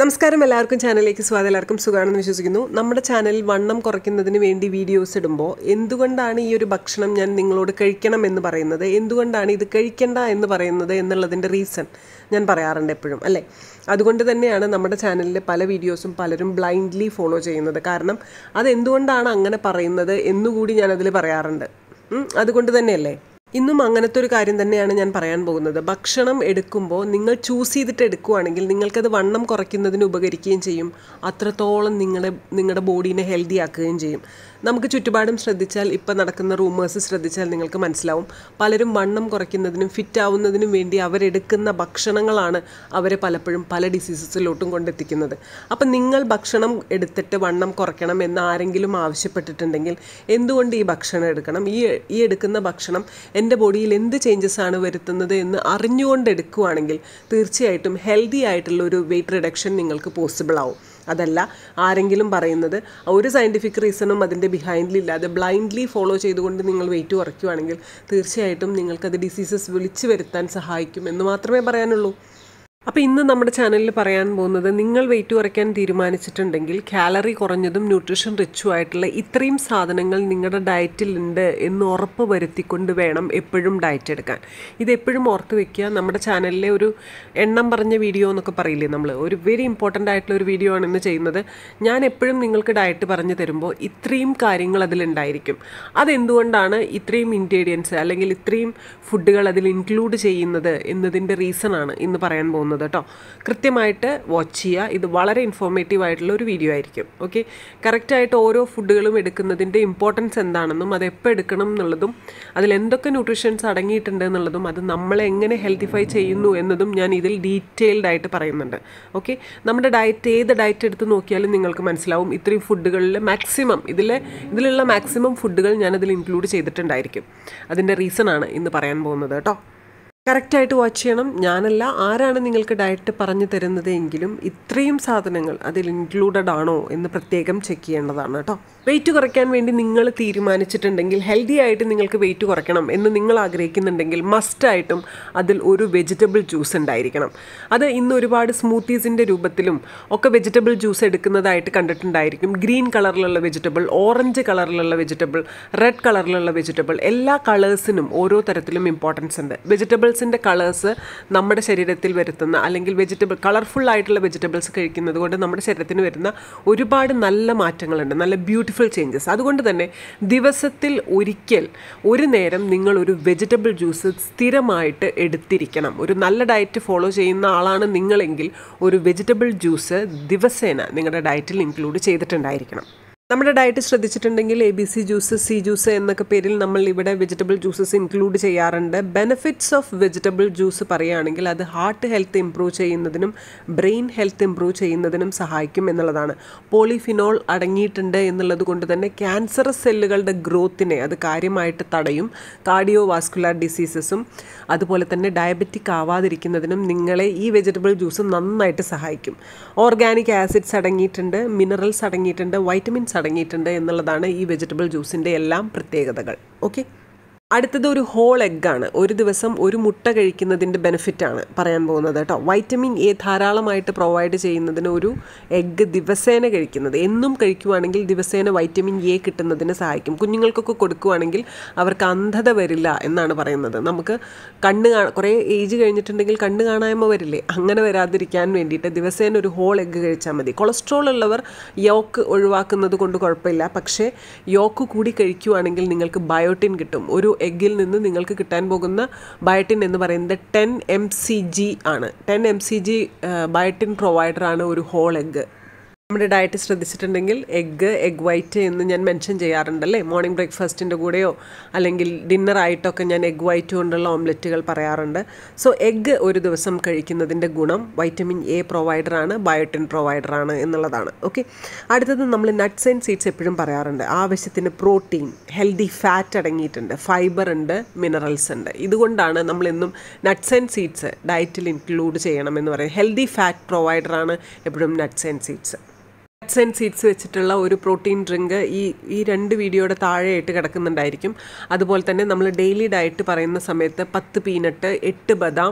നമസ്കാരം എല്ലാവർക്കും ചാനലിലേക്ക് സ്വാഗതം എല്ലാവർക്കും സുഖമാണെന്ന് വിശ്വസിക്കുന്നു നമ്മുടെ ചാനലിൽ വണ്ണം കുറയ്ക്കുന്നതിന് വേണ്ടി വീഡിയോസ് ഇടുമ്പോൾ എന്തുകൊണ്ടാണ് ഈ ഒരു ഭക്ഷണം ഞാൻ നിങ്ങളോട് കഴിക്കണം എന്ന് പറയുന്നത് എന്തുകൊണ്ടാണ് ഇത് കഴിക്കണ്ട എന്ന് പറയുന്നത് എന്നുള്ളതിൻ്റെ റീസൺ ഞാൻ പറയാറുണ്ട് എപ്പോഴും അല്ലേ അതുകൊണ്ട് തന്നെയാണ് നമ്മുടെ ചാനലിലെ പല വീഡിയോസും പലരും ബ്ലൈൻഡ്ലി ഫോളോ ചെയ്യുന്നത് കാരണം അതെന്തുകൊണ്ടാണ് അങ്ങനെ പറയുന്നത് എന്നുകൂടി ഞാനതിൽ പറയാറുണ്ട് ഉം, അതുകൊണ്ട് തന്നെയല്ലേ ഇന്നും അങ്ങനത്തെ ഒരു കാര്യം തന്നെയാണ് ഞാൻ പറയാൻ പോകുന്നത് ഭക്ഷണം എടുക്കുമ്പോൾ നിങ്ങൾ ചൂസ് ചെയ്തിട്ട് എടുക്കുവാണെങ്കിൽ നിങ്ങൾക്കത് വണ്ണം കുറയ്ക്കുന്നതിന് ഉപകരിക്കുകയും ചെയ്യും അത്രത്തോളം നിങ്ങളെ നിങ്ങളുടെ ബോഡീനെ ഹെൽത്തി ആക്കുകയും ചെയ്യും നമുക്ക് ചുറ്റുപാടും ശ്രദ്ധിച്ചാൽ ഇപ്പം നടക്കുന്ന റൂമേഴ്സ് ശ്രദ്ധിച്ചാൽ നിങ്ങൾക്ക് മനസ്സിലാവും പലരും വണ്ണം കുറയ്ക്കുന്നതിനും ഫിറ്റ് ആവുന്നതിനും വേണ്ടി അവരെടുക്കുന്ന ഭക്ഷണങ്ങളാണ് അവരെ പലപ്പോഴും പല ഡിസീസസിലോട്ടും കൊണ്ടെത്തിക്കുന്നത് അപ്പം നിങ്ങൾ ഭക്ഷണം എടുത്തിട്ട് വണ്ണം കുറയ്ക്കണം എന്ന് ആരെങ്കിലും ആവശ്യപ്പെട്ടിട്ടുണ്ടെങ്കിൽ എന്തുകൊണ്ട് ഈ ഭക്ഷണം എടുക്കണം ഈ ഈ എടുക്കുന്ന ഭക്ഷണം എൻ്റെ ബോഡിയിൽ എന്ത് ചേഞ്ചസ് ആണ് വരുത്തുന്നത് എന്ന് അറിഞ്ഞുകൊണ്ട് എടുക്കുകയാണെങ്കിൽ തീർച്ചയായിട്ടും ഹെൽത്തി ആയിട്ടുള്ള ഒരു വെയിറ്റ് റിഡക്ഷൻ നിങ്ങൾക്ക് പോസിബിൾ ആവും അതല്ല ആരെങ്കിലും പറയുന്നത് ഒരു സയൻറ്റിഫിക് റീസണും അതിൻ്റെ ബിഹൈൻഡിലില്ലാതെ ബ്ലൈൻഡ്ലി ഫോളോ ചെയ്തുകൊണ്ട് നിങ്ങൾ വെയിറ്റ് കുറയ്ക്കുകയാണെങ്കിൽ തീർച്ചയായിട്ടും നിങ്ങൾക്കത് ഡിസീസസ് വിളിച്ചു വരുത്താൻ സഹായിക്കും എന്ന് മാത്രമേ പറയാനുള്ളൂ അപ്പോൾ ഇന്ന് നമ്മുടെ ചാനലിൽ പറയാൻ പോകുന്നത് നിങ്ങൾ വെയിറ്റ് കുറയ്ക്കാൻ തീരുമാനിച്ചിട്ടുണ്ടെങ്കിൽ കാലറി കുറഞ്ഞതും ന്യൂട്രീഷൻ റിച്ചും ആയിട്ടുള്ള ഇത്രയും സാധനങ്ങൾ നിങ്ങളുടെ ഡയറ്റിൽ ഉണ്ട് എന്ന് ഉറപ്പ് വരുത്തിക്കൊണ്ട് വേണം എപ്പോഴും ഡയറ്റ് എടുക്കാൻ ഇത് എപ്പോഴും ഓർത്ത് വെക്കുക നമ്മുടെ ചാനലിലെ ഒരു എണ്ണം പറഞ്ഞ വീഡിയോ എന്നൊക്കെ പറയില്ലേ നമ്മൾ ഒരു വെരി ഇമ്പോർട്ടൻ്റ് ആയിട്ടുള്ള ഒരു വീഡിയോ ആണ് ഇന്ന് ചെയ്യുന്നത് ഞാൻ എപ്പോഴും നിങ്ങൾക്ക് ഡയറ്റ് പറഞ്ഞു തരുമ്പോൾ ഇത്രയും കാര്യങ്ങൾ അതിലുണ്ടായിരിക്കും അതെന്തുകൊണ്ടാണ് ഇത്രയും ഇൻഗ്രീഡിയൻസ് അല്ലെങ്കിൽ ഇത്രയും ഫുഡുകൾ അതിൽ ഇൻക്ലൂഡ് ചെയ്യുന്നത് എന്നതിൻ്റെ റീസണാണ് ഇന്ന് പറയാൻ പോകുന്നത് കേട്ടോ കൃത്യമായിട്ട് വാച്ച് ചെയ്യുക ഇത് വളരെ ഇൻഫോർമേറ്റീവ് ആയിട്ടുള്ള ഒരു വീഡിയോ ആയിരിക്കും ഓക്കെ കറക്റ്റായിട്ട് ഓരോ ഫുഡുകളും എടുക്കുന്നതിൻ്റെ ഇമ്പോർട്ടൻസ് എന്താണെന്നും അത് എപ്പോൾ എടുക്കണം എന്നുള്ളതും അതിൽ എന്തൊക്കെ ന്യൂട്രീഷൻസ് അടങ്ങിയിട്ടുണ്ട് എന്നുള്ളതും അത് നമ്മളെ എങ്ങനെ ഹെൽത്തിഫൈ ചെയ്യുന്നു എന്നതും ഞാൻ ഇതിൽ ഡീറ്റെയിൽഡ് ആയിട്ട് പറയുന്നുണ്ട് ഓക്കെ നമ്മുടെ ഡയറ്റ് ഏത് ഡയറ്റ് എടുത്ത് നോക്കിയാലും നിങ്ങൾക്ക് മനസ്സിലാവും ഇത്രയും ഫുഡുകളിൽ മാക്സിമം ഇതിലെ ഇതിലുള്ള മാക്സിമം ഫുഡുകൾ ഞാനതിൽ ഇൻക്ലൂഡ് ചെയ്തിട്ടുണ്ടായിരിക്കും അതിൻ്റെ റീസണാണ് ഇന്ന് പറയാൻ പോകുന്നത് കേട്ടോ കറക്റ്റായിട്ട് വാച്ച് ചെയ്യണം ഞാനല്ല ആരാണ് നിങ്ങൾക്ക് ഡയറ്റ് പറഞ്ഞു തരുന്നത് എങ്കിലും ഇത്രയും സാധനങ്ങൾ അതിൽ ഇൻക്ലൂഡഡ് ആണോ എന്ന് പ്രത്യേകം ചെക്ക് ചെയ്യേണ്ടതാണ് കേട്ടോ വെയിറ്റ് കുറയ്ക്കാൻ വേണ്ടി നിങ്ങൾ തീരുമാനിച്ചിട്ടുണ്ടെങ്കിൽ ഹെൽത്തി ആയിട്ട് നിങ്ങൾക്ക് വെയിറ്റ് കുറയ്ക്കണം എന്ന് നിങ്ങൾ ആഗ്രഹിക്കുന്നുണ്ടെങ്കിൽ മസ്റ്റായിട്ടും അതിൽ ഒരു വെജിറ്റബിൾ ജ്യൂസ് ഉണ്ടായിരിക്കണം അത് ഇന്ന് ഒരുപാട് സ്മൂത്തീസിൻ്റെ രൂപത്തിലും ഒക്കെ വെജിറ്റബിൾ ജ്യൂസ് എടുക്കുന്നതായിട്ട് കണ്ടിട്ടുണ്ടായിരിക്കും ഗ്രീൻ കളറിലുള്ള വെജിറ്റബിൾ ഓറഞ്ച് കളറിലുള്ള വെജിറ്റബിൾ റെഡ് കളറിലുള്ള വെജിറ്റബിൾ എല്ലാ കളേഴ്സിനും ഓരോ തരത്തിലും ഇമ്പോർട്ടൻസ് ഉണ്ട് വെജിറ്റബിൾസിൻ്റെ കളേഴ്സ് നമ്മുടെ ശരീരത്തിൽ വരുത്തുന്ന അല്ലെങ്കിൽ വെജിറ്റബിൾ കളർഫുൾ ആയിട്ടുള്ള വെജിറ്റബിൾസ് കഴിക്കുന്നത് കൊണ്ട് നമ്മുടെ ശരീരത്തിന് വരുന്ന ഒരുപാട് നല്ല മാറ്റങ്ങളുണ്ട് നല്ല ബ്യൂട്ടിഫുൾ ചേഞ്ചസ് അതുകൊണ്ട് തന്നെ ദിവസത്തിൽ ഒരിക്കൽ ഒരു നേരം നിങ്ങൾ ഒരു വെജിറ്റബിൾ ജ്യൂസ് സ്ഥിരമായിട്ട് എടുത്തിരിക്കണം ഒരു നല്ല ഡയറ്റ് ഫോളോ ചെയ്യുന്ന ആളാണ് നിങ്ങളെങ്കിൽ ഒരു വെജിറ്റബിൾ ജ്യൂസ് ദിവസേന നിങ്ങളുടെ ഡയറ്റിൽ ഇൻക്ലൂഡ് ചെയ്തിട്ടുണ്ടായിരിക്കണം നമ്മുടെ ഡയറ്റ് ശ്രദ്ധിച്ചിട്ടുണ്ടെങ്കിൽ A B C juice C juice എന്നൊക്കെ പേരിൽ നമ്മൾ ഇവിടെ വെജിറ്റബിൾ ജ്യൂസസ് ഇൻക്ലൂഡ് ചെയ്യാറുണ്ട് ബെനിഫിറ്റ്സ് ഓഫ് വെജിറ്റബിൾ ജ്യൂസ് പറയുകയാണെങ്കിൽ അത് ഹാർട്ട് ഹെൽത്ത് ഇംപ്രൂവ് ചെയ്യുന്നതിനും ബ്രെയിൻ ഹെൽത്ത് ഇംപ്രൂവ് ചെയ്യുന്നതിനും സഹായിക്കും എന്നുള്ളതാണ് പോളിഫിനോൾ അടങ്ങിയിട്ടുണ്ട് എന്നുള്ളത് കൊണ്ട് തന്നെ ക്യാൻസറസ് സെല്ലുകളുടെ ഗ്രോത്തിനെ അത് കാര്യമായിട്ട് തടയും കാർഡിയോ വാസ്കുലാർ ഡിസീസസും അതുപോലെ തന്നെ ഡയബറ്റിക് ആവാതിരിക്കുന്നതിനും നിങ്ങളെ ഈ വെജിറ്റബിൾ ജ്യൂസ് നന്നായിട്ട് സഹായിക്കും ഓർഗാനിക് ആസിഡ്സ് അടങ്ങിയിട്ടുണ്ട് മിനറൽസ് അടങ്ങിയിട്ടുണ്ട് വൈറ്റമിൻസ് അടങ്ങിയിട്ടുണ്ട് എന്നുള്ളതാണ് ഈ വെജിറ്റബിൾ ജ്യൂസിൻ്റെ എല്ലാം പ്രത്യേകതകൾ ഓക്കെ അടുത്തത് ഒരു ഹോൾ എഗ്ഗാണ് ഒരു ദിവസം ഒരു മുട്ട കഴിക്കുന്നതിൻ്റെ ബെനിഫിറ്റാണ് പറയാൻ പോകുന്നത് കേട്ടോ വൈറ്റമിൻ എ ധാരാളമായിട്ട് പ്രൊവൈഡ് ചെയ്യുന്നതിന് ഒരു എഗ്ഗ് ദിവസേന കഴിക്കുന്നത് എന്നും കഴിക്കുവാണെങ്കിൽ ദിവസേന വൈറ്റമിൻ എ കിട്ടുന്നതിന് സഹായിക്കും കുഞ്ഞുങ്ങൾക്കൊക്കെ കൊടുക്കുവാണെങ്കിൽ അവർക്ക് അന്ധത വരില്ല എന്നാണ് പറയുന്നത് നമുക്ക് കണ്ണ് കാ കുറേ ഏജ് കഴിഞ്ഞിട്ടുണ്ടെങ്കിൽ കണ്ണ് കാണായ്മ വരില്ലേ അങ്ങനെ വരാതിരിക്കാൻ വേണ്ടിയിട്ട് ദിവസേന ഒരു ഹോൾ എഗ്ഗ് കഴിച്ചാൽ മതി കൊളസ്ട്രോൾ ഉള്ളവർ യോക്ക് ഒഴിവാക്കുന്നത് കൊണ്ട് കുഴപ്പമില്ല പക്ഷേ യോക്ക് കൂടി കഴിക്കുവാണെങ്കിൽ നിങ്ങൾക്ക് ബയോട്ടിൻ കിട്ടും ഒരു എഗ്ഗിൽ നിന്ന് നിങ്ങൾക്ക് കിട്ടാൻ പോകുന്ന ബയോട്ടിൻ എന്ന് പറയുന്നത് ടെൻ എം സി ജി ആണ് ten M C G biotin പ്രൊവൈഡറാണ് ഒരു ഹോൾ എഗ്ഗ് നമ്മുടെ ഡയറ്റ് ശ്രദ്ധിച്ചിട്ടുണ്ടെങ്കിൽ എഗ്ഗ് എഗ് വൈറ്റ് എന്ന് ഞാൻ മെൻഷൻ ചെയ്യാറുണ്ടല്ലേ മോർണിംഗ് ബ്രേക്ക്ഫാസ്റ്റിൻ്റെ കൂടെയോ അല്ലെങ്കിൽ ഡിന്നറായിട്ടൊക്കെ ഞാൻ എഗ് വൈറ്റ് കൊണ്ടുള്ള ഓംലെറ്റുകൾ പറയാറുണ്ട് സോ എഗ്ഗ് ഒരു ദിവസം കഴിക്കുന്നതിൻ്റെ ഗുണം വൈറ്റമിൻ എ പ്രൊവൈഡറാണ് ബയോട്ടിൻ പ്രൊവൈഡറാണ് എന്നുള്ളതാണ് ഓക്കെ അടുത്തത് നമ്മൾ നട്ട്സ് ആൻഡ് സീഡ്സ് എപ്പോഴും പറയാറുണ്ട് ആവശ്യത്തിന് പ്രോട്ടീൻ ഹെൽത്തി ഫാറ്റ് അടങ്ങിയിട്ടുണ്ട് ഫൈബർ ഉണ്ട് മിനറൽസ് ഉണ്ട് ഇതുകൊണ്ടാണ് നമ്മളെന്നും നട്ട്സ് ആൻഡ് സീഡ്സ് ഡയറ്റിൽ ഇൻക്ലൂഡ് ചെയ്യണം എന്ന് പറയും ഹെൽത്തി ഫാറ്റ് പ്രൊവൈഡറാണ് എപ്പോഴും nuts and seeds nuts and seeds വെച്ചിട്ടുള്ള ഒരു പ്രോട്ടീൻ ഡ്രിങ്ക് ഈ ഈ രണ്ട് വീഡിയോയുടെ താഴെയായിട്ട് കിടക്കുന്നുണ്ടായിരിക്കും അതുപോലെ തന്നെ നമ്മൾ ഡെയിലി ഡയറ്റ് പറയുന്ന സമയത്ത് പത്ത് പീനട്ട് എട്ട് ബദാം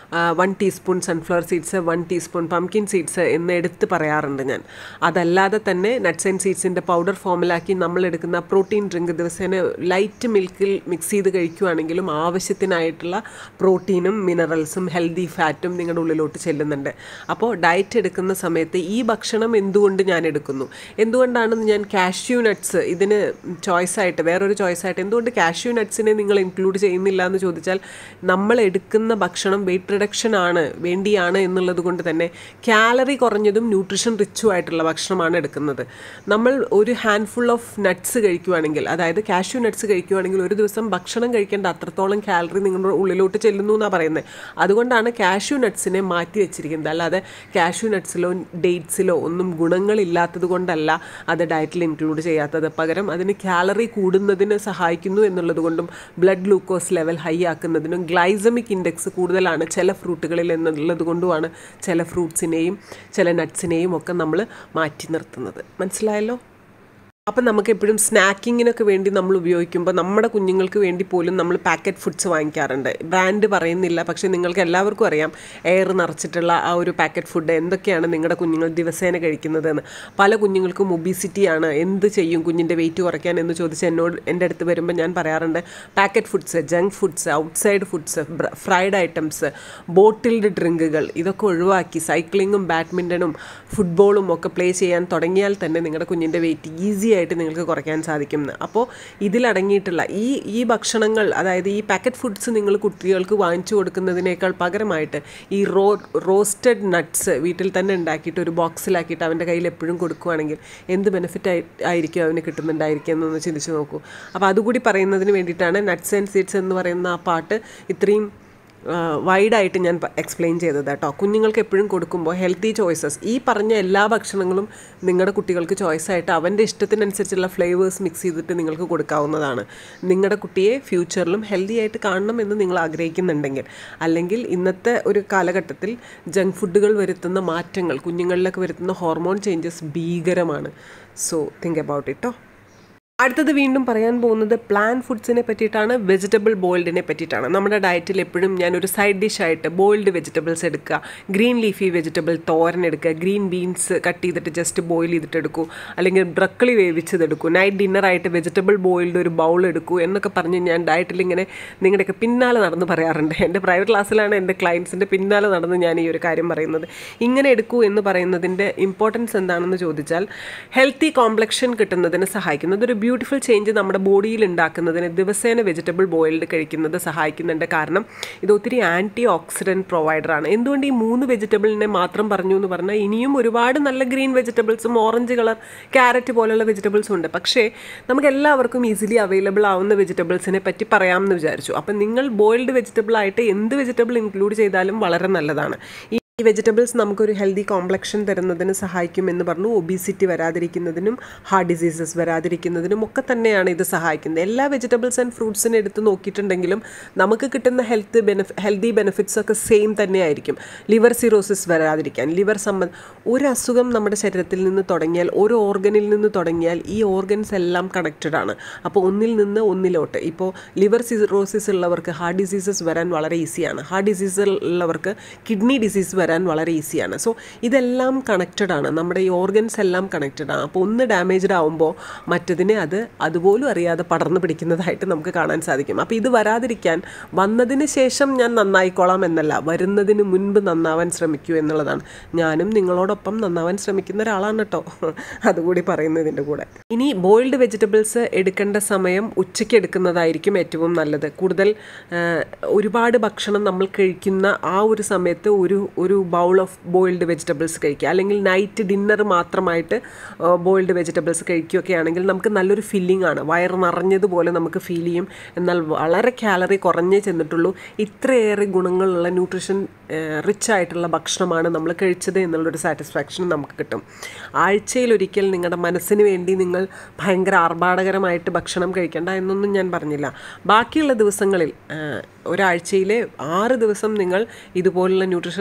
one teaspoon sunflower seeds one teaspoon pumpkin seeds എന്ന് എടുത്ത് പറയാറുണ്ട് ഞാൻ അതല്ലാതെ തന്നെ നട്ട്സ് ആൻഡ് സീഡ്സിൻ്റെ പൗഡർ ഫോമിലാക്കി നമ്മൾ എടുക്കുന്ന പ്രോട്ടീൻ ഡ്രിങ്ക് ദിവസേന ലൈറ്റ് മിൽക്കിൽ മിക്സ് ചെയ്ത് കഴിക്കുകയാണെങ്കിലും ആവശ്യത്തിനായിട്ടുള്ള പ്രോട്ടീനും മിനറൽസും ഹെൽത്തി ഫാറ്റും നിങ്ങളുടെ ഉള്ളിലോട്ട് ചെല്ലുന്നുണ്ട് അപ്പോൾ ഡയറ്റ് എടുക്കുന്ന സമയത്ത് ഈ ഭക്ഷണം എന്തുകൊണ്ട് ഞാൻ എടുക്കുന്നു എന്തുകൊണ്ടാണ് ഞാൻ കാഷ്യൂ നട്ട്സ് ഇതിന് ചോയ്സായിട്ട് വേറൊരു ചോയ്സായിട്ട് എന്തുകൊണ്ട് കാഷ്യൂ നട്ട്സിനെ നിങ്ങൾ ഇൻക്ലൂഡ് ചെയ്യുന്നില്ല എന്ന് ചോദിച്ചാൽ നമ്മൾ എടുക്കുന്ന ഭക്ഷണം വെയിറ്റ് റിഡക്ഷൻ ആണ് വേണ്ടിയാണ് എന്നുള്ളത് കൊണ്ട് തന്നെ കാലറി കുറഞ്ഞതും ന്യൂട്രിഷൻ റിച്ചും ആയിട്ടുള്ള ഭക്ഷണമാണ് എടുക്കുന്നത് നമ്മൾ ഒരു ഹാൻഡ്ഫുൾ ഓഫ് നട്ട്സ് കഴിക്കുവാണെങ്കിൽ അതായത് കാഷ്യൂ നട്ട്സ് കഴിക്കുവാണെങ്കിൽ ഒരു ദിവസം ഭക്ഷണം കഴിക്കേണ്ട അത്രത്തോളം കാലറി നിങ്ങളുടെ ഉള്ളിലോട്ട് ചെല്ലുന്നു എന്നാണ് പറയുന്നത് അതുകൊണ്ടാണ് കാഷ്യൂ നട്ട്സിനെ മാറ്റി വെച്ചിരിക്കുന്നത് അല്ലാതെ കാഷ്യൂ നട്ട്സിലോ ഡേറ്റ്സിലോ ഒന്നും ഗുണങ്ങളില്ലാത്തത് കൊണ്ടല്ല അത് ഡയറ്റിൽ ഇൻക്ലൂഡ് ചെയ്യാത്തത് പകരം അതിന് കാലറി കൂടുന്നതിന് സഹായിക്കുന്നു എന്നുള്ളത് കൊണ്ടും ബ്ലഡ് ഗ്ലൂക്കോസ് ലെവൽ ഹൈ ആക്കുന്നതിനും ഗ്ലൈസമിക് ഇൻഡെക്സ് കൂടുതലാണ് ചില ഫ്രൂട്ടുകളിൽ എന്നുള്ളത് കൊണ്ടുമാണ് ചില ഫ്രൂട്ട്സിനെയും ചില നട്ട്സിനെയും ഒക്കെ നമ്മൾ മാറ്റി നിർത്തുന്നത് മനസ്സിലായല്ലോ അപ്പം നമുക്ക് എപ്പോഴും സ്നാക്കിങ്ങിനൊക്കെ വേണ്ടി നമ്മൾ ഉപയോഗിക്കുമ്പോൾ നമ്മുടെ കുഞ്ഞുങ്ങൾക്ക് വേണ്ടി പോലും നമ്മൾ പാക്കറ്റ് ഫുഡ്സ് വാങ്ങിക്കാറുണ്ട് ബ്രാൻഡ് പറയുന്നില്ല പക്ഷേ നിങ്ങൾക്ക് എല്ലാവർക്കും അറിയാം എയർ നിറച്ചിട്ടുള്ള ആ ഒരു പാക്കറ്റ് ഫുഡ് എന്തൊക്കെയാണ് നിങ്ങളുടെ കുഞ്ഞുങ്ങൾ ദിവസേന കഴിക്കുന്നതെന്ന് പല കുഞ്ഞുങ്ങൾക്കും ഒബിസിറ്റിയാണ് എന്ത് ചെയ്യും കുഞ്ഞിൻ്റെ വെയിറ്റ് കുറയ്ക്കാൻ എന്ന് ചോദിച്ച് എന്നോട് എൻ്റെ അടുത്ത് വരുമ്പോൾ ഞാൻ പറയാറുണ്ട് packet foods junk foods outside foods fried items bottled ഡ്രിങ്കുകൾ ഇതൊക്കെ ഒഴിവാക്കി സൈക്ലിങ്ങും ബാഡ്മിൻ്റണും ഫുട്ബോളും ഒക്കെ പ്ലേ ചെയ്യാൻ തുടങ്ങിയാൽ തന്നെ നിങ്ങളുടെ കുഞ്ഞിൻ്റെ വെയിറ്റ് ഈസി ആയിട്ട് നിങ്ങൾക്ക് കുറയ്ക്കാൻ സാധിക്കും അപ്പോൾ ഇതിലടങ്ങിയിട്ടുള്ള ഈ ഈ ഭക്ഷണങ്ങൾ അതായത് ഈ പാക്കറ്റ് ഫുഡ്സ് നിങ്ങൾ കുട്ടികൾക്ക് വാങ്ങിച്ചു കൊടുക്കുന്നതിനേക്കാൾ പകരമായിട്ട് ഈ റോ റോസ്റ്റഡ് നട്ട്സ് വീട്ടിൽ തന്നെ ഉണ്ടാക്കിയിട്ട് ഒരു ബോക്സിലാക്കിയിട്ട് അവൻ്റെ കയ്യിൽ എപ്പോഴും കൊടുക്കുകയാണെങ്കിൽ എന്ത് ബെനിഫിറ്റ് ആയി ആയിരിക്കും അവന് കിട്ടുന്നുണ്ടായിരിക്കും എന്നൊന്ന് ചിന്തിച്ച് നോക്കൂ അപ്പോൾ അതുകൂടി പറയുന്നതിന് വേണ്ടിയിട്ടാണ് നട്ട്സ് ആൻഡ് സീഡ്സ് എന്ന് പറയുന്ന ആ പാട്ട് ഇത്രയും വൈഡായിട്ട് ഞാൻ എക്സ്പ്ലെയിൻ ചെയ്തത് കേട്ടോ കുഞ്ഞുങ്ങൾക്ക് എപ്പോഴും കൊടുക്കുമ്പോൾ ഹെൽത്തി ചോയ്സസ് ഈ പറഞ്ഞ എല്ലാ ഭക്ഷണങ്ങളും നിങ്ങളുടെ കുട്ടികൾക്ക് ചോയ്സായിട്ട് അവൻ്റെ ഇഷ്ടത്തിനനുസരിച്ചുള്ള ഫ്ലേവേഴ്സ് മിക്സ് ചെയ്തിട്ട് നിങ്ങൾക്ക് കൊടുക്കാവുന്നതാണ് നിങ്ങളുടെ കുട്ടിയെ ഫ്യൂച്ചറിലും ഹെൽത്തി ആയിട്ട് കാണണം എന്ന് നിങ്ങൾ ആഗ്രഹിക്കുന്നുണ്ടെങ്കിൽ അല്ലെങ്കിൽ ഇന്നത്തെ ഒരു കാലഘട്ടത്തിൽ ജങ്ക് ഫുഡുകൾ വരുത്തുന്ന മാറ്റങ്ങൾ കുഞ്ഞുങ്ങളിലൊക്കെ വരുത്തുന്ന ഹോർമോൺ ചേഞ്ചസ് ഭീകരമാണ് സോ തിങ്ക് അബൌട്ട് ഇട്ടോ അടുത്തത് വീണ്ടും പറയാൻ പോകുന്നത് പ്ലാൻ ഫുഡ്സിനെ പറ്റിയിട്ടാണ് വെജിറ്റബിൾ ബോയിൽഡിനെ പറ്റിയിട്ടാണ് നമ്മുടെ ഡയറ്റിൽ എപ്പോഴും ഞാനൊരു സൈഡ് ഡിഷായിട്ട് ബോയിൽഡ് വെജിറ്റബിൾസ് എടുക്കുക ഗ്രീൻ ലീഫി വെജിറ്റബിൾ തോരൻ എടുക്കുക ഗ്രീൻ ബീൻസ് കട്ട് ചെയ്തിട്ട് ജസ്റ്റ് ബോയിൽ ചെയ്തിട്ട് എടുക്കൂ അല്ലെങ്കിൽ ബ്രക്കളി വേവിച്ചത് എടുക്കൂ നൈറ്റ് ഡിന്നറായിട്ട് വെജിറ്റബിൾ ബോയിൽഡ് ഒരു ബൗൾ എടുക്കൂ എന്നൊക്കെ പറഞ്ഞ് ഞാൻ ഡയറ്റിൽ ഇങ്ങനെ നിങ്ങളുടെയൊക്കെ പിന്നാലെ നടന്ന് പറയാറുണ്ട് എൻ്റെ പ്രൈവറ്റ് ക്ലാസ്സിലാണ് എൻ്റെ ക്ലയൻസിൻ്റെ പിന്നാലെ നടന്ന് ഞാൻ ഈ ഒരു കാര്യം പറയുന്നത് ഇങ്ങനെ എടുക്കൂ എന്ന് പറയുന്നതിൻ്റെ ഇമ്പോർട്ടൻസ് എന്താണെന്ന് ചോദിച്ചാൽ ഹെൽത്തി കോംപ്ലക്ഷൻ കിട്ടുന്നതിന് സഹായിക്കുന്നത് ഒരു ബ്യൂട്ടിഫുൾ ചേഞ്ച് നമ്മുടെ ബോഡിയിൽ ഉണ്ടാക്കുന്നതിന് ദിവസേന വെജിറ്റബിൾ ബോയിൽഡ് കഴിക്കുന്നത് സഹായിക്കുന്നുണ്ട് കാരണം ഇത് ഒത്തിരി ആൻറ്റി ഓക്സിഡൻറ്റ് പ്രൊവൈഡറാണ് എന്തുകൊണ്ട് ഈ മൂന്ന് വെജിറ്റബിളിനെ മാത്രം പറഞ്ഞു എന്ന് പറഞ്ഞാൽ ഇനിയും ഒരുപാട് നല്ല ഗ്രീൻ വെജിറ്റബിൾസും ഓറഞ്ച് കളർ ക്യാരറ്റ് പോലുള്ള വെജിറ്റബിൾസും ഉണ്ട് പക്ഷേ നമുക്ക് എല്ലാവർക്കും ഈസിലി അവൈലബിൾ ആവുന്ന വെജിറ്റബിൾസിനെ പറ്റി പറയാമെന്ന് വിചാരിച്ചു അപ്പം നിങ്ങൾ ബോയിൽഡ് വെജിറ്റബിൾ ആയിട്ട് എന്ത് വെജിറ്റബിൾ ഇൻക്ലൂഡ് ചെയ്താലും വളരെ നല്ലതാണ് ഈ ഈ വെജിറ്റബിൾസ് നമുക്കൊരു ഹെൽത്തി കോംപ്ലക്ഷൻ തരുന്നതിന് സഹായിക്കും എന്ന് പറഞ്ഞു ഒബീസിറ്റി വരാതിരിക്കുന്നതിനും ഹാർട്ട് ഡിസീസസ് വരാതിരിക്കുന്നതിനും ഒക്കെ തന്നെയാണ് ഇത് സഹായിക്കുന്നത് എല്ലാ വെജിറ്റബിൾസ് ആൻഡ് ഫ്രൂട്ട്സിനെ എടുത്ത് നോക്കിയിട്ടുണ്ടെങ്കിലും നമുക്ക് കിട്ടുന്ന ഹെൽത്ത് ബെനിഫി ഹെൽത്തി ബെനിഫിറ്റ്സ് ഒക്കെ സെയിം തന്നെയായിരിക്കും ലിവർ സിറോസിസ് വരാതിരിക്കാൻ ലിവർ സംബന്ധ ഒരു അസുഖം നമ്മുടെ ശരീരത്തിൽ നിന്ന് തുടങ്ങിയാൽ ഒരു ഓർഗനിൽ നിന്ന് തുടങ്ങിയാൽ ഈ ഓർഗൻസ് എല്ലാം കണക്റ്റഡ് ആണ് അപ്പോൾ ഒന്നിൽ നിന്ന് ഒന്നിലോട്ട് ഇപ്പോൾ ലിവർ സിറോസിസ് ഉള്ളവർക്ക് ഹാർട്ട് ഡിസീസസ് വരാൻ വളരെ ഈസിയാണ് ഹാർട്ട് ഡിസീസ് ഉള്ളവർക്ക് കിഡ്നി ഡിസീസ് വരാൻ വളരെ ഈസിയാണ് സോ ഇതെല്ലാം കണക്റ്റഡ് ആണ് നമ്മുടെ ഈ ഓർഗൻസ് എല്ലാം കണക്റ്റഡ് ആണ് അപ്പോൾ ഒന്ന് ഡാമേജ്ഡ് ആവുമ്പോൾ മറ്റതിനെ അത് അതുപോലും അറിയാതെ പടർന്നു പിടിക്കുന്നതായിട്ട് നമുക്ക് കാണാൻ സാധിക്കും അപ്പോൾ ഇത് വരാതിരിക്കാൻ വന്നതിന് ശേഷം ഞാൻ നന്നായിക്കോളാം എന്നല്ല വരുന്നതിന് മുൻപ് നന്നാവാൻ ശ്രമിക്കൂ എന്നുള്ളതാണ് ഞാനും നിങ്ങളോടൊപ്പം നന്നാവാൻ ശ്രമിക്കുന്ന ഒരാളാണ് കേട്ടോ അതുകൂടി പറയുന്നതിൻ്റെ കൂടെ ഇനി ബോയിൽഡ് വെജിറ്റബിൾസ് എടുക്കേണ്ട സമയം ഉച്ചയ്ക്ക് എടുക്കുന്നതായിരിക്കും ഏറ്റവും നല്ലത് കൂടുതൽ ആ, ഒരുപാട് ഭക്ഷണം നമ്മൾ കഴിക്കുന്ന ആ ഒരു സമയത്ത് ഒരു ഒരു ബൗൾ ഓഫ് ബോയിൽഡ് വെജിറ്റബിൾസ് കഴിക്കുക അല്ലെങ്കിൽ നൈറ്റ് ഡിന്നർ മാത്രമായിട്ട് ബോയിൽഡ് വെജിറ്റബിൾസ് കഴിക്കുകയൊക്കെ ആണെങ്കിൽ നമുക്ക് നല്ലൊരു ഫില്ലിംഗ് ആണ് വയറ് നിറഞ്ഞതുപോലെ നമുക്ക് ഫീൽ ചെയ്യും എന്നാൽ വളരെ കാലറി കുറഞ്ഞേ ചെന്നിട്ടുള്ളൂ ഇത്രയേറെ ഗുണങ്ങളുള്ള ന്യൂട്രിഷൻ റിച്ച് ആയിട്ടുള്ള ഭക്ഷണമാണ് നമ്മൾ കഴിച്ചത് എന്നുള്ളൊരു സാറ്റിസ്ഫാക്ഷൻ നമുക്ക് കിട്ടും ആഴ്ചയിലൊരിക്കൽ നിങ്ങളുടെ മനസ്സിന് വേണ്ടി നിങ്ങൾ ഭയങ്കര ആർഭാടകരമായിട്ട് ഭക്ഷണം കഴിക്കേണ്ട എന്നൊന്നും ഞാൻ പറഞ്ഞില്ല ബാക്കിയുള്ള ദിവസങ്ങളിൽ ആ, ഒരാഴ്ചയിലെ ആറ് ദിവസം നിങ്ങൾ ഇതുപോലുള്ള ന്യൂട്രിഷൻ റിച്ച് ആയിട്ടുള്ള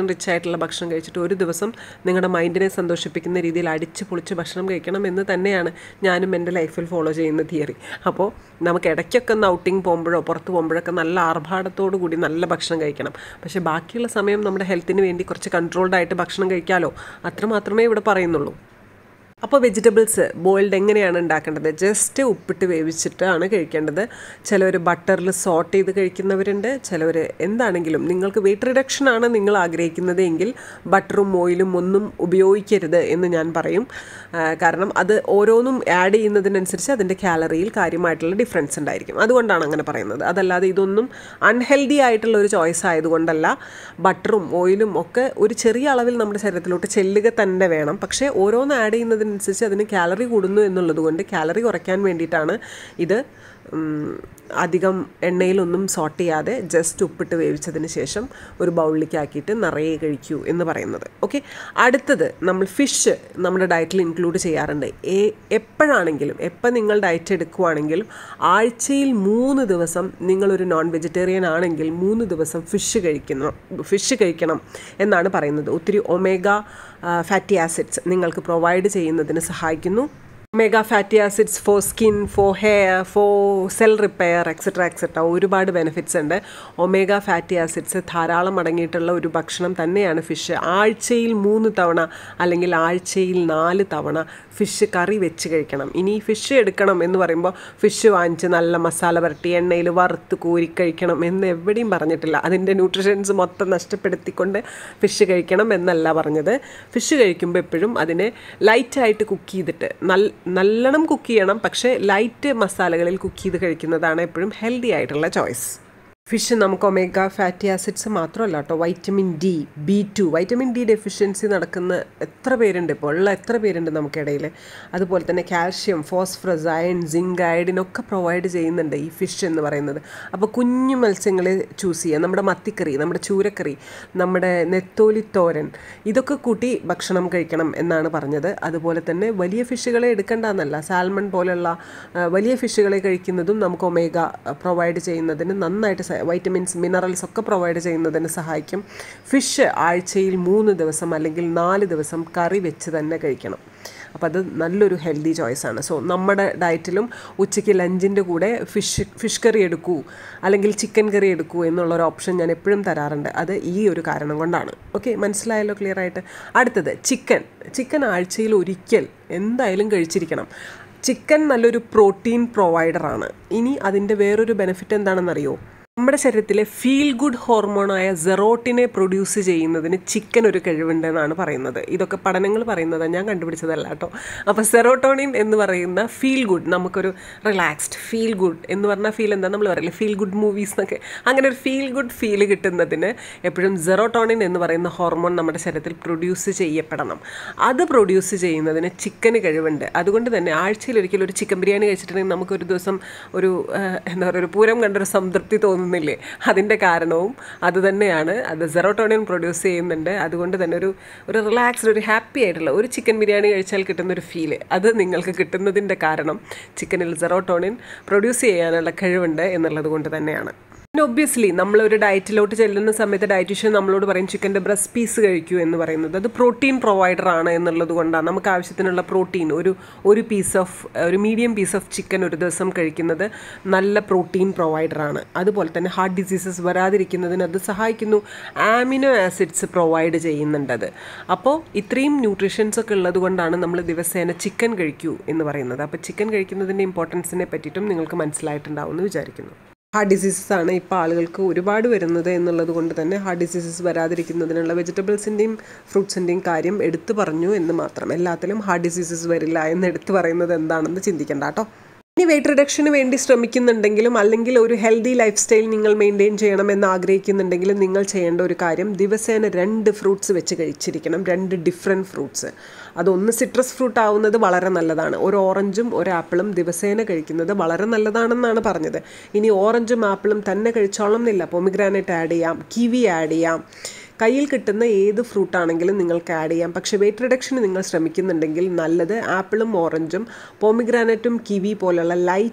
ആയിട്ടുള്ള ഭക്ഷണം കഴിച്ചിട്ട് ഒരു ദിവസം നിങ്ങളുടെ മൈൻഡിനെ സന്തോഷിപ്പിക്കുന്ന രീതിയിൽ അടിച്ച് പൊളിച്ച് ഭക്ഷണം കഴിക്കണം എന്ന് തന്നെയാണ് ഞാനും എൻ്റെ ലൈഫിൽ ഫോളോ ചെയ്യുന്ന തിയറി അപ്പോൾ നമുക്ക് ഇടയ്ക്കൊക്കെ ഒന്ന് ഔട്ടിങ് പോകുമ്പോഴോ പുറത്ത് പോകുമ്പോഴൊക്കെ നല്ല ആർഭാടത്തോടു കൂടി നല്ല ഭക്ഷണം കഴിക്കണം പക്ഷേ ബാക്കിയുള്ള സമയം നമ്മുടെ ഹെൽത്തിന് വേണ്ടി കുറച്ച് കൺട്രോൾഡ് ആയിട്ട് ഭക്ഷണം കഴിക്കാമല്ലോ അത്ര മാത്രമേ ഇവിടെ പറയുന്നുള്ളൂ അപ്പോൾ വെജിറ്റബിൾസ് ബോയിൽഡ് എങ്ങനെയാണ് ഉണ്ടാക്കേണ്ടത് ജസ്റ്റ് ഉപ്പിട്ട് വേവിച്ചിട്ടാണ് കഴിക്കേണ്ടത് ചിലവർ ബട്ടറിൽ സോട്ട് ചെയ്ത് കഴിക്കുന്നവരുണ്ട് ചിലവർ എന്താണെങ്കിലും നിങ്ങൾക്ക് വെയിറ്റ് റിഡക്ഷൻ ആണ് നിങ്ങൾ ആഗ്രഹിക്കുന്നത് എങ്കിൽ ബട്ടറും ഓയിലും ഒന്നും ഉപയോഗിക്കരുത് എന്ന് ഞാൻ പറയും ആ, കാരണം അത് ഓരോന്നും ആഡ് ചെയ്യുന്നതിനനുസരിച്ച് അതിൻ്റെ കാലറിയിൽ കാര്യമായിട്ടുള്ള ഡിഫറൻസ് ഉണ്ടായിരിക്കും അതുകൊണ്ടാണ് അങ്ങനെ പറയുന്നത് അതല്ലാതെ ഇതൊന്നും അൺഹെൽത്തി ആയിട്ടുള്ള ഒരു ചോയ്സ് ആയതുകൊണ്ടല്ല ബട്ടറും ഓയിലും ഒക്കെ ഒരു ചെറിയ അളവിൽ നമ്മുടെ ശരീരത്തിലോട്ട് ചെല്ലുക തന്നെ വേണം പക്ഷേ ഓരോന്ന് ആഡ് ചെയ്യുന്നതിനനുസരിച്ച് അതിന് കാലറി കൂടുന്നു എന്നുള്ളത് കൊണ്ട് കാലറി കുറയ്ക്കാൻ വേണ്ടിയിട്ടാണ് ഇത് ഉം, അധികം എണ്ണയിലൊന്നും സോട്ട് ചെയ്യാതെ ജസ്റ്റ് ഉപ്പിട്ട് വേവിച്ചതിന് ശേഷം ഒരു ബൗളിലേക്ക് ആക്കിയിട്ട് നിറയെ കഴിക്കൂ എന്ന് പറയുന്നത് ഓക്കെ അടുത്തത് നമ്മൾ ഫിഷ് നമ്മുടെ ഡയറ്റിൽ ഇൻക്ലൂഡ് ചെയ്യാറുണ്ട് ഏ- എപ്പോഴാണെങ്കിലും എപ്പോൾ നിങ്ങൾ ഡയറ്റ് എടുക്കുവാണെങ്കിലും ആഴ്ചയിൽ മൂന്ന് ദിവസം നിങ്ങളൊരു നോൺ വെജിറ്റേറിയൻ ആണെങ്കിൽ മൂന്ന് ദിവസം ഫിഷ് കഴിക്കണം ഫിഷ് കഴിക്കണം എന്നാണ് പറയുന്നത് ഒത്തിരി ഒമേഗ ഫാറ്റി ആസിഡ്സ് നിങ്ങൾക്ക് പ്രൊവൈഡ് ചെയ്യുന്നതിന് സഹായിക്കുന്നു omega fatty acids for skin for hair for cell repair etcetera etcetera ഒരുപാട് ബെനിഫിറ്റ്സ് ഉണ്ട് ഒമേഗ ഫാറ്റി ആസിഡ്സ് ധാരാളം അടങ്ങിയിട്ടുള്ള ഒരു ഭക്ഷണം തന്നെയാണ് ഫിഷ് ആഴ്ചയിൽ മൂന്ന് തവണ അല്ലെങ്കിൽ ആഴ്ചയിൽ നാല് തവണ ഫിഷ് കറി വെച്ച് കഴിക്കണം ഇനി ഫിഷ് എടുക്കണം എന്ന് പറയുമ്പോൾ ഫിഷ് വാങ്ങിച്ച് നല്ല മസാല പുരട്ടി എണ്ണയിൽ വറുത്ത് കോരി കഴിക്കണം എന്ന് എവിടെയും പറഞ്ഞിട്ടില്ല അതിൻ്റെ ന്യൂട്രിഷൻസ് മൊത്തം നഷ്ടപ്പെടുത്തിക്കൊണ്ട് ഫിഷ് കഴിക്കണം എന്നല്ല പറഞ്ഞത് ഫിഷ് കഴിക്കുമ്പോൾ എപ്പോഴും അതിനെ ലൈറ്റായിട്ട് കുക്ക് ചെയ്തിട്ട് നല്ല നല്ലോണം കുക്ക് ചെയ്യണം പക്ഷേ ലൈറ്റ് മസാലകളിൽ കുക്ക് ചെയ്ത് കഴിക്കുന്നതാണ് എപ്പോഴും ഹെൽത്തി ആയിട്ടുള്ള ചോയ്സ് ഫിഷ് നമുക്ക് ഒമേഗ ഫാറ്റി ആസിഡ്സ് മാത്രമല്ല കേട്ടോ vitamin D B two vitamin D deficiency നടക്കുന്ന എത്ര പേരുണ്ട് ഇപ്പോൾ ഉള്ള എത്ര പേരുണ്ട് നമുക്കിടയിൽ അതുപോലെ തന്നെ കാൽഷ്യം ഫോസ്ഫറസ് അയൺ സിങ്ക് അയഡിനൊക്കെ പ്രൊവൈഡ് ചെയ്യുന്നുണ്ട് ഈ ഫിഷ് എന്ന് പറയുന്നത് അപ്പോൾ കുഞ്ഞു മത്സ്യങ്ങളെ ചൂസ് ചെയ്യുക നമ്മുടെ മത്തിക്കറി നമ്മുടെ ചൂരക്കറി നമ്മുടെ നെത്തോലിത്തോരൻ ഇതൊക്കെ കൂട്ടി ഭക്ഷണം കഴിക്കണം എന്നാണ് പറഞ്ഞത് അതുപോലെ തന്നെ വലിയ ഫിഷുകളെ എടുക്കേണ്ടെന്നല്ല സാൽമൺ പോലെയുള്ള ആ, വലിയ ഫിഷുകളെ കഴിക്കുന്നതും നമുക്ക് ഒമേഗ പ്രൊവൈഡ് ചെയ്യുന്നതിന് നന്നായിട്ട് സ- വൈറ്റമിൻസ് മിനറൽസ് ഒക്കെ പ്രൊവൈഡ് ചെയ്യുന്നതിന് സഹായിക്കും ഫിഷ് ആഴ്ചയിൽ മൂന്ന് ദിവസം അല്ലെങ്കിൽ നാല് ദിവസം കറി വെച്ച് തന്നെ കഴിക്കണം അപ്പോൾ അത് നല്ലൊരു ഹെൽത്തി ചോയ്സാണ് സോ നമ്മുടെ ഡയറ്റിലും ഉച്ചയ്ക്ക് ലഞ്ചിൻ്റെ കൂടെ ഫിഷ് ഫിഷ് കറി എടുക്കൂ അല്ലെങ്കിൽ ചിക്കൻ കറി എടുക്കൂ എന്നുള്ളൊരു ഓപ്ഷൻ ഞാൻ എപ്പോഴും തരാറുണ്ട് അത് ഈ ഒരു കാരണം കൊണ്ടാണ് ഓക്കെ മനസ്സിലായല്ലോ ക്ലിയർ ആയിട്ട് അടുത്തത് ചിക്കൻ ചിക്കൻ ആഴ്ചയിൽ ഒരിക്കൽ എന്തായാലും കഴിച്ചിരിക്കണം ചിക്കൻ നല്ലൊരു പ്രോട്ടീൻ പ്രൊവൈഡറാണ് ഇനി അതിൻ്റെ വേറൊരു ബെനിഫിറ്റ് എന്താണെന്നറിയോ നമ്മുടെ ശരീരത്തിലെ ഫീൽ ഗുഡ് ഹോർമോണായ സെറോട്ടിനെ പ്രൊഡ്യൂസ് ചെയ്യുന്നതിന് ചിക്കൻ ഒരു കഴിവുണ്ട് എന്നാണ് പറയുന്നത് ഇതൊക്കെ പഠനങ്ങൾ പറയുന്നത് ഞാൻ കണ്ടുപിടിച്ചതല്ല കേട്ടോ അപ്പോൾ സെറോട്ടോണിൻ എന്ന് പറയുന്ന ഫീൽ ഗുഡ് നമുക്കൊരു റിലാക്സ്ഡ് ഫീൽ ഗുഡ് എന്ന് പറഞ്ഞാൽ ഫീൽ എന്താ നമ്മൾ പറയില്ലേ ഫീൽ ഗുഡ് മൂവീസ് എന്നൊക്കെ അങ്ങനെ ഒരു ഫീൽ ഗുഡ് ഫീൽ കിട്ടുന്നതിന് എപ്പോഴും സെറോട്ടോണിൻ എന്ന് പറയുന്ന ഹോർമോൺ നമ്മുടെ ശരീരത്തിൽ പ്രൊഡ്യൂസ് ചെയ്യപ്പെടണം അത് പ്രൊഡ്യൂസ് ചെയ്യുന്നതിന് ചിക്കന് കഴിവുണ്ട് അതുകൊണ്ട് തന്നെ ആഴ്ചയിൽ ഒരിക്കലും ഒരു ചിക്കൻ ബിരിയാണി കഴിച്ചിട്ടുണ്ടെങ്കിൽ നമുക്കൊരു ദിവസം ഒരു ആ, എന്താ പറയുക ഒരു പൂരം കണ്ടൊരു സംതൃപ്തി തോന്നുന്നില്ലേ അതിൻ്റെ കാരണവും അത് തന്നെയാണ് അത് സെറോട്ടോണിൻ പ്രൊഡ്യൂസ് ചെയ്യുന്നുണ്ട് അതുകൊണ്ട് തന്നെ ഒരു ഒരു റിലാക്സ്ഡ് ഒരു ഹാപ്പി ആയിട്ടുള്ള ഒരു ചിക്കൻ ബിരിയാണി കഴിച്ചാൽ കിട്ടുന്ന ഒരു ഫീല് അത് നിങ്ങൾക്ക് കിട്ടുന്നതിൻ്റെ കാരണം ചിക്കനിൽ സെറോട്ടോണിൻ പ്രൊഡ്യൂസ് ചെയ്യാനുള്ള കഴിവുണ്ട് എന്നുള്ളത് കൊണ്ട് തന്നെയാണ് പിന്നെ ഒബ്വിയസ്ലി നമ്മളൊരു ഡയറ്റിലോട്ട് ചെല്ലുന്ന സമയത്ത് ഡയറ്റീഷ്യൻ നമ്മളോട് പറയും ചിക്കൻ്റെ ബ്രസ്റ്റ് പീസ് കഴിക്കൂ എന്ന് പറയുന്നത് അത് പ്രോട്ടീൻ പ്രൊവൈഡർ ആണ് എന്നുള്ളത് കൊണ്ടാണ് നമുക്ക് ആവശ്യത്തിനുള്ള പ്രോട്ടീൻ ഒരു ഒരു പീസ് ഓഫ് ഒരു മീഡിയം പീസ് ഓഫ് ചിക്കൻ ഒരു ദിവസം കഴിക്കുന്നത് നല്ല പ്രോട്ടീൻ പ്രൊവൈഡറാണ് അതുപോലെ തന്നെ ഹാർട്ട് ഡിസീസസ് വരാതിരിക്കുന്നതിന് അത് സഹായിക്കുന്നു ആമിനോ ആസിഡ്സ് പ്രൊവൈഡ് ചെയ്യുന്നുണ്ടത് അപ്പോൾ ഇത്രയും ന്യൂട്രീഷൻസ് ഒക്കെ ഉള്ളത് കൊണ്ടാണ് നമ്മൾ ദിവസേന ചിക്കൻ കഴിക്കൂ എന്ന് പറയുന്നത് അപ്പോൾ ചിക്കൻ കഴിക്കുന്നതിൻ്റെ ഇമ്പോർട്ടൻസിനെ പറ്റിയിട്ടും നിങ്ങൾക്ക് മനസ്സിലായിട്ടുണ്ടാവും എന്ന് വിചാരിക്കുന്നു ഹാർട്ട് ഡിസീസസ് ആണ് ഇപ്പോൾ ആളുകൾക്ക് ഒരുപാട് വരുന്നത് എന്നുള്ളത് കൊണ്ട് തന്നെ ഹാർട്ട് ഡിസീസസ് വരാതിരിക്കുന്നതിനുള്ള വെജിറ്റബിൾസിൻ്റെയും ഫ്രൂട്ട്സിൻ്റെയും കാര്യം എടുത്തു പറഞ്ഞു എന്ന് മാത്രം എല്ലാത്തിലും ഹാർട്ട് ഡിസീസസ് വരില്ല എന്ന് എടുത്തു പറയുന്നത് എന്താണെന്ന് ചിന്തിക്കണ്ട കേട്ടോ ഇനി വെയിറ്റ് റിഡക്ഷന് വേണ്ടി ശ്രമിക്കുന്നുണ്ടെങ്കിലും അല്ലെങ്കിൽ ഒരു ഹെൽത്തി ലൈഫ് സ്റ്റൈൽ നിങ്ങൾ മെയിൻറ്റെയിൻ ചെയ്യണമെന്ന് ആഗ്രഹിക്കുന്നുണ്ടെങ്കിലും നിങ്ങൾ ചെയ്യേണ്ട ഒരു കാര്യം ദിവസേന രണ്ട് ഫ്രൂട്ട്സ് വെച്ച് കഴിച്ചിരിക്കണം രണ്ട് ഡിഫറെൻറ്റ് ഫ്രൂട്ട്സ് അതൊന്ന് സിട്രസ് ഫ്രൂട്ട് ആവുന്നത് വളരെ നല്ലതാണ് ഒരു ഓറഞ്ചും ഒരു ആപ്പിളും ദിവസേന കഴിക്കുന്നത് വളരെ നല്ലതാണെന്നാണ് പറഞ്ഞത് ഇനി ഓറഞ്ചും ആപ്പിളും തന്നെ കഴിച്ചോളം എന്നില്ല പൊമിഗ്രാനൈറ്റ് ആഡ് ചെയ്യാം കിവി ആഡ് ചെയ്യാം കയ്യിൽ കിട്ടുന്ന ഏത് ഫ്രൂട്ട് ആണെങ്കിലും നിങ്ങൾക്ക് ആഡ് ചെയ്യാം പക്ഷേ വെയിറ്റ് റിഡക്ഷന് നിങ്ങൾ ശ്രമിക്കുന്നുണ്ടെങ്കിൽ നല്ലത് ആപ്പിളും ഓറഞ്ചും പോമിഗ്രാനറ്റും കിവി പോലുള്ള ലൈറ്റ്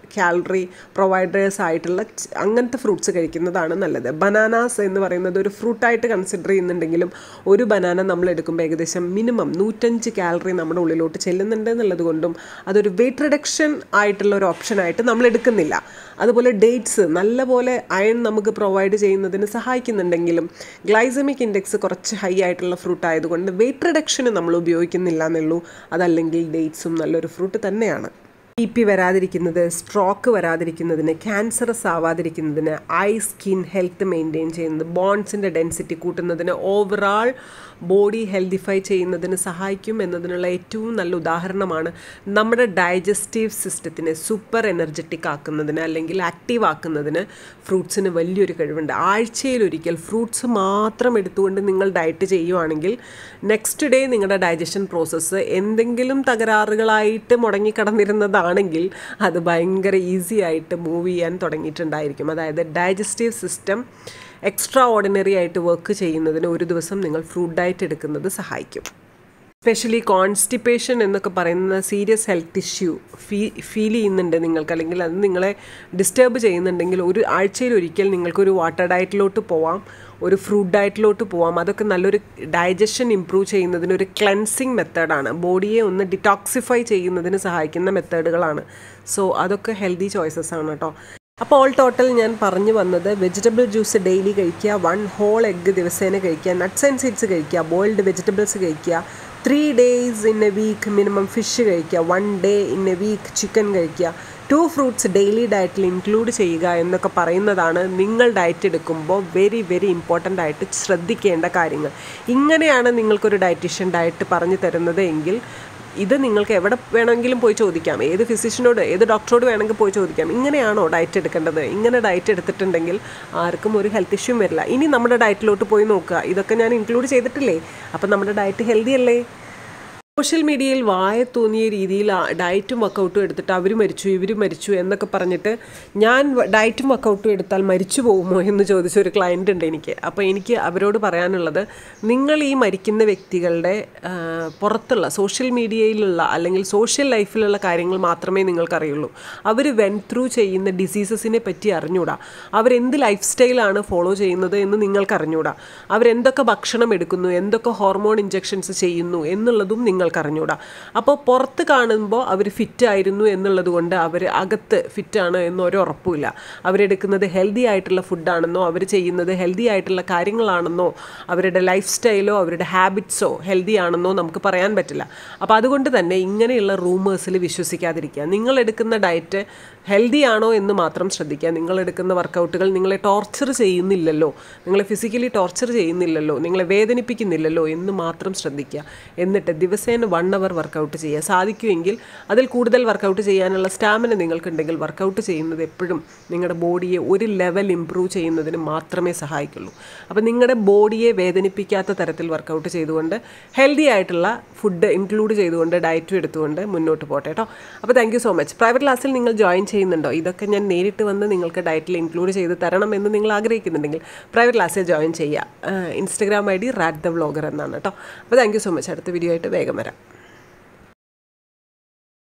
കാലറി പ്രൊവൈഡേഴ്സ് ആയിട്ടുള്ള ച- അങ്ങനത്തെ ഫ്രൂട്ട്സ് കഴിക്കുന്നതാണ് നല്ലത് ബനാനാസ് എന്ന് പറയുന്നത് ഒരു ഫ്രൂട്ടായിട്ട് കൺസിഡർ ചെയ്യുന്നുണ്ടെങ്കിലും ഒരു ബനാന നമ്മൾ എടുക്കുമ്പോൾ ഏകദേശം മിനിമം നൂറ്റഞ്ച് കാലറി നമ്മുടെ ഉള്ളിലോട്ട് ചെല്ലുന്നുണ്ട് എന്നുള്ളത് കൊണ്ടും അതൊരു വെയിറ്റ് റിഡക്ഷൻ ആയിട്ടുള്ള ഒരു ഓപ്ഷനായിട്ട് നമ്മൾ എടുക്കുന്നില്ല അതുപോലെ ഡേറ്റ്സ് നല്ലപോലെ അയൺ നമുക്ക് പ്രൊവൈഡ് ചെയ്യുന്നതിന് സഹായിക്കുന്നുണ്ടെങ്കിലും ഗ്ലൈസമിക് ഇൻഡെക്സ് കുറച്ച് ഹൈ ആയിട്ടുള്ള ഫ്രൂട്ട് ആയതുകൊണ്ട് വെയിറ്റ് റിഡക്ഷന് നമ്മൾ ഉപയോഗിക്കുന്നില്ല എന്നുള്ളൂ അതല്ലെങ്കിൽ ഡേറ്റ്സും നല്ലൊരു ഫ്രൂട്ട് തന്നെയാണ് ബി പി വരാതിരിക്കുന്നത് സ്ട്രോക്ക് വരാതിരിക്കുന്നതിന് ക്യാൻസറസ് ആവാതിരിക്കുന്നതിന് ഐ സ്കിൻ ഹെൽത്ത് മെയിൻറ്റെയിൻ ചെയ്യുന്നത് ബോൺസിൻ്റെ ഡെൻസിറ്റി കൂട്ടുന്നതിന് ഓവറാൾ ബോഡി ഹെൽത്തിഫൈ ചെയ്യുന്നതിന് സഹായിക്കും എന്നതിനുള്ള ഏറ്റവും നല്ല ഉദാഹരണമാണ് നമ്മുടെ ഡൈജസ്റ്റീവ് സിസ്റ്റത്തിനെ സൂപ്പർ എനർജറ്റിക് ആക്കുന്നതിന് അല്ലെങ്കിൽ ആക്റ്റീവ് ആക്കുന്നതിന് ഫ്രൂട്ട്സിന് വലിയൊരു കഴിവുണ്ട് ആഴ്ചയിലൊരിക്കൽ ഫ്രൂട്ട്സ് മാത്രം എടുത്തുകൊണ്ട് നിങ്ങൾ ഡയറ്റ് ചെയ്യുവാണെങ്കിൽ നെക്സ്റ്റ് ഡേ നിങ്ങളുടെ ഡൈജഷൻ പ്രോസസ്സ് എന്തെങ്കിലും തകരാറുകളായിട്ട് മുടങ്ങിക്കിടന്നിരുന്നതാണെങ്കിൽ അത് ഭയങ്കര ഈസി ആയിട്ട് മൂവ് ചെയ്യാൻ തുടങ്ങിയിട്ടുണ്ടായിരിക്കും അതായത് ഡൈജസ്റ്റീവ് സിസ്റ്റം എക്സ്ട്രാ ഓർഡിനറി ആയിട്ട് വർക്ക് ചെയ്യുന്നതിന് ഒരു ദിവസം നിങ്ങൾ ഫ്രൂട്ട് ഡയറ്റ് എടുക്കുന്നത് സഹായിക്കും സ്പെഷ്യലി കോൺസ്റ്റിപ്പേഷൻ എന്നൊക്കെ പറയുന്ന സീരിയസ് ഹെൽത്ത് ഇഷ്യൂ ഫീ ഫീൽ ചെയ്യുന്നുണ്ട് നിങ്ങൾക്ക് അല്ലെങ്കിൽ അത് നിങ്ങളെ ഡിസ്റ്റർബ് ചെയ്യുന്നുണ്ടെങ്കിൽ ഒരു ആഴ്ചയിൽ ഒരിക്കൽ നിങ്ങൾക്കൊരു വാട്ടർ ഡയറ്റിലോട്ട് പോവാം ഒരു ഫ്രൂട്ട് ഡയറ്റിലോട്ട് പോവാം അതൊക്കെ നല്ലൊരു ഡൈജഷൻ ഇമ്പ്രൂവ് ചെയ്യുന്നതിന് ഒരു ക്ലെൻസിങ് മെത്തേഡാണ് ബോഡിയെ ഒന്ന് ഡിറ്റോക്സിഫൈ ചെയ്യുന്നതിന് സഹായിക്കുന്ന മെത്തേഡുകളാണ് സോ അതൊക്കെ ഹെൽത്തി ചോയ്സസ് ആണ് കേട്ടോ അപ്പോൾ ഓൾ ടോട്ടൽ ഞാൻ പറഞ്ഞു വന്നത് വെജിറ്റബിൾ ജ്യൂസ് ഡെയിലി കഴിക്കുക വൺ ഹോൾ എഗ്ഗ് ദിവസേന കഴിക്കുക നട്ട്സ് ആൻഡ് സീഡ്സ് കഴിക്കുക ബോയിൽഡ് വെജിറ്റബിൾസ് കഴിക്കുക three days in a week minimum fish കഴിക്കുക one day in a week chicken കഴിക്കുക ടു ഫ്രൂട്ട്സ് ഡെയിലി ഡയറ്റിൽ ഇൻക്ലൂഡ് ചെയ്യുക എന്നൊക്കെ പറയുന്നതാണ് നിങ്ങൾ ഡയറ്റ് എടുക്കുമ്പോൾ വെരി വെരി ഇമ്പോർട്ടൻ്റ് ആയിട്ട് ശ്രദ്ധിക്കേണ്ട കാര്യങ്ങൾ ഇങ്ങനെയാണ് നിങ്ങൾക്കൊരു ഡയറ്റീഷ്യൻ ഡയറ്റ് പറഞ്ഞു തരുന്നത് എങ്കിൽ ഇത് നിങ്ങൾക്ക് എവിടെ വേണമെങ്കിലും പോയി ചോദിക്കാം ഏത് ഫിസിഷ്യനോട് ഏത് ഡോക്ടറോട് വേണമെങ്കിൽ പോയി ചോദിക്കാം ഇങ്ങനെയാണോ ഡയറ്റ് എടുക്കേണ്ടത് ഇങ്ങനെ ഡയറ്റ് എടുത്തിട്ടുണ്ടെങ്കിൽ ആർക്കും ഒരു ഹെൽത്ത് ഇഷ്യൂ വരില്ല ഇനി നമ്മുടെ ഡയറ്റിലോട്ട് പോയി നോക്കുക ഇതൊക്കെ ഞാൻ ഇൻക്ലൂഡ് ചെയ്തിട്ടില്ലേ അപ്പം നമ്മുടെ ഡയറ്റ് ഹെൽത്തി അല്ലേ സോഷ്യൽ മീഡിയയിൽ വായ തോന്നിയ രീതിയിൽ ആ ഡയറ്റും വർക്കൗട്ടും എടുത്തിട്ട് അവർ മരിച്ചു ഇവർ മരിച്ചു എന്നൊക്കെ പറഞ്ഞിട്ട് ഞാൻ വ- ഡയറ്റും വർക്കൗട്ടും എടുത്താൽ മരിച്ചു പോകുമോ എന്ന് ചോദിച്ച ഒരു ക്ലയൻ്റ് ഉണ്ട് എനിക്ക് അപ്പോൾ എനിക്ക് അവരോട് പറയാനുള്ളത് നിങ്ങൾ ഈ മരിക്കുന്ന വ്യക്തികളുടെ ആ, പുറത്തുള്ള സോഷ്യൽ മീഡിയയിലുള്ള അല്ലെങ്കിൽ സോഷ്യൽ ലൈഫിലുള്ള കാര്യങ്ങൾ മാത്രമേ നിങ്ങൾക്കറിയുള്ളൂ അവർ വെൻ ത്രൂ ചെയ്യുന്ന ഡിസീസസിനെ പറ്റി അറിഞ്ഞൂടാ അവരെന്ത് ലൈഫ് സ്റ്റൈലാണ് ഫോളോ ചെയ്യുന്നത് എന്ന് നിങ്ങൾക്ക് അറിഞ്ഞൂടാ അവരെന്തൊക്കെ ഭക്ഷണം എടുക്കുന്നു എന്തൊക്കെ ഹോർമോൺ ഇഞ്ചെക്ഷൻസ് ചെയ്യുന്നു എന്നുള്ളതും നിങ്ങൾക്ക് അറിഞ്ഞൂടാ അപ്പോൾ പുറത്ത് കാണുമ്പോൾ അവർ ഫിറ്റ് ആയിരുന്നു എന്നുള്ളത് കൊണ്ട് അവർ അകത്ത് ഫിറ്റാണ് എന്നൊരു ഉറപ്പുമില്ല അവരെടുക്കുന്നത് ഹെൽത്തി ആയിട്ടുള്ള ഫുഡാണെന്നോ അവർ ചെയ്യുന്നത് ഹെൽത്തി ആയിട്ടുള്ള കാര്യങ്ങളാണെന്നോ അവരുടെ ലൈഫ് സ്റ്റൈലോ അവരുടെ ഹാബിറ്റ്സോ ഹെൽത്തി ആണെന്നോ നമുക്ക് പറയാൻ പറ്റില്ല അപ്പോൾ അതുകൊണ്ട് തന്നെ ഇങ്ങനെയുള്ള റൂമേഴ്സിൽ വിശ്വസിക്കാതിരിക്കുക നിങ്ങൾ എടുക്കുന്ന ഡയറ്റ് ഹെൽത്തി ആണോ എന്ന് മാത്രം ശ്രദ്ധിക്കുക നിങ്ങൾ എടുക്കുന്ന വർക്കൗട്ടുകൾ നിങ്ങളെ ടോർച്ചർ ചെയ്യുന്നില്ലല്ലോ നിങ്ങളെ ഫിസിക്കലി ടോർച്ചർ ചെയ്യുന്നില്ലല്ലോ നിങ്ങളെ വേദനിപ്പിക്കുന്നില്ലല്ലോ എന്ന് മാത്രം ശ്രദ്ധിക്കുക എന്നിട്ട് ദിവസേന വൺ അവർ വർക്കൗട്ട് ചെയ്യുക സാധിക്കുമെങ്കിൽ അതിൽ കൂടുതൽ വർക്കൗട്ട് ചെയ്യാനുള്ള സ്റ്റാമിന നിങ്ങൾക്കുണ്ടെങ്കിൽ വർക്കൗട്ട് ചെയ്യുന്നത് എപ്പോഴും നിങ്ങളുടെ ബോഡിയെ ഒരു ലെവൽ ഇമ്പ്രൂവ് ചെയ്യുന്നതിന് മാത്രമേ സഹായിക്കുള്ളൂ അപ്പോൾ നിങ്ങളുടെ ബോഡിയെ വേദനിപ്പിക്കാത്ത തരത്തിൽ വർക്കൗട്ട് ചെയ്തുകൊണ്ട് ഹെൽത്തി ആയിട്ടുള്ള ഫുഡ് ഇൻക്ലൂഡ് ചെയ്തുകൊണ്ട് ഡയറ്റും എടുത്തുകൊണ്ട് മുന്നോട്ട് പോട്ടെ കേട്ടോ അപ്പോൾ thank you so much private ക്ലാസ്സിൽ നിങ്ങൾ ജോയിൻ ചെയ്യുന്നുണ്ടോ ഇതൊക്കെ ഞാൻ നേരിട്ട് വന്ന് നിങ്ങൾക്ക് ഡയറ്റിൽ ഇൻക്ലൂഡ് ചെയ്ത് തരണം എന്ന് നിങ്ങൾ ആഗ്രഹിക്കുന്നുണ്ടെങ്കിൽ പ്രൈവറ്റ് ക്ലാസ്സിൽ ജോയിൻ ചെയ്യുക Instagram I D rat the vlogger എന്നാണ് കേട്ടോ അപ്പോൾ താങ്ക് യു സോ മച്ച് അടുത്ത വീഡിയോ ആയിട്ട് വേഗം വരാം